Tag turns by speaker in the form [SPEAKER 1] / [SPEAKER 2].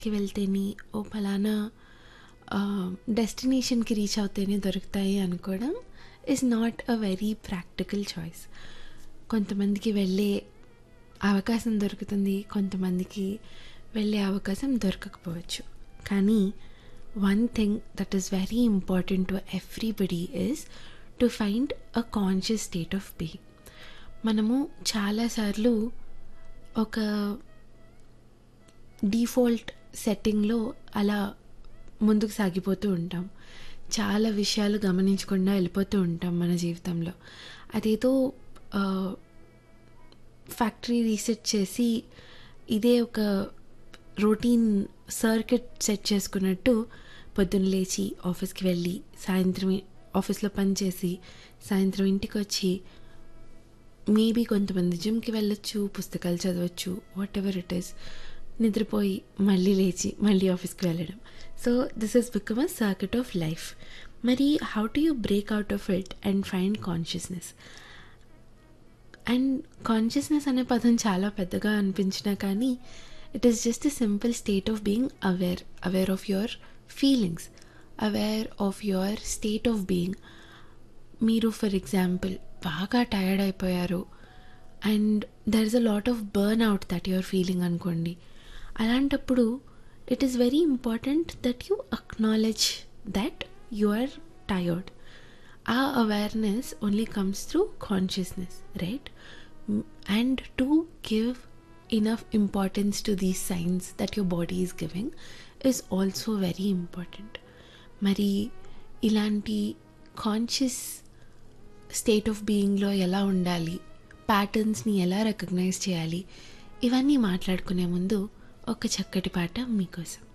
[SPEAKER 1] కి వెళ్తేనే ఓ పలానా డెస్టినేషన్కి రీచ్ అవుతేనే దొరుకుతాయి అనుకోవడం is not a very practical choice కొంతమందికి వెళ్ళే అవకాశం దొరుకుతుంది కొంతమందికి వెళ్ళే అవకాశం దొరకకపోవచ్చు కానీ one thing that is very important to everybody is to find a conscious state of being మనము చాలాసార్లు ఒక డిఫాల్ట్ సెట్టింగ్లో అలా ముందుకు సాగిపోతూ ఉంటాం చాలా విషయాలు గమనించకుండా వెళ్ళిపోతూ ఉంటాం మన జీవితంలో అదేదో ఫ్యాక్టరీ రీసెట్ చేసి ఇదే ఒక రొటీన్ సర్కిట్ సెట్ చేసుకున్నట్టు పొద్దున్న లేచి ఆఫీస్కి వెళ్ళి సాయంత్రం ఆఫీస్లో పని చేసి సాయంత్రం ఇంటికి వచ్చి మేబీ కొంతమంది జిమ్కి వెళ్ళొచ్చు పుస్తకాలు చదవచ్చు వాట్ ఎవర్ ఇట్ ఈస్ నిద్రపోయి మళ్ళీ లేచి మళ్ళీ ఆఫీస్కి వెళ్ళడం so this is become a circuit of life మరి how to you break out of it and find consciousness and consciousness అనే పదం చాలా పెద్దగా అనిపించినా కానీ it is just a simple state of being aware aware of your feelings aware of your state of being మీరు for example బాగా tired అయిపోయారు and there is a lot of burn out that your feeling అనుకోండి అలాంటప్పుడు it is very important that you acknowledge that you are tired uh awareness only comes through consciousness right and to give enough importance to these signs that your body is giving is also very important మరి ఇలాంటి conscious state of బీయింగ్లో ఎలా ఉండాలి ప్యాటర్న్స్ని ఎలా recognise చేయాలి ఇవన్నీ మాట్లాడుకునే ముందు ఒక చక్కటి పాట మీకోసం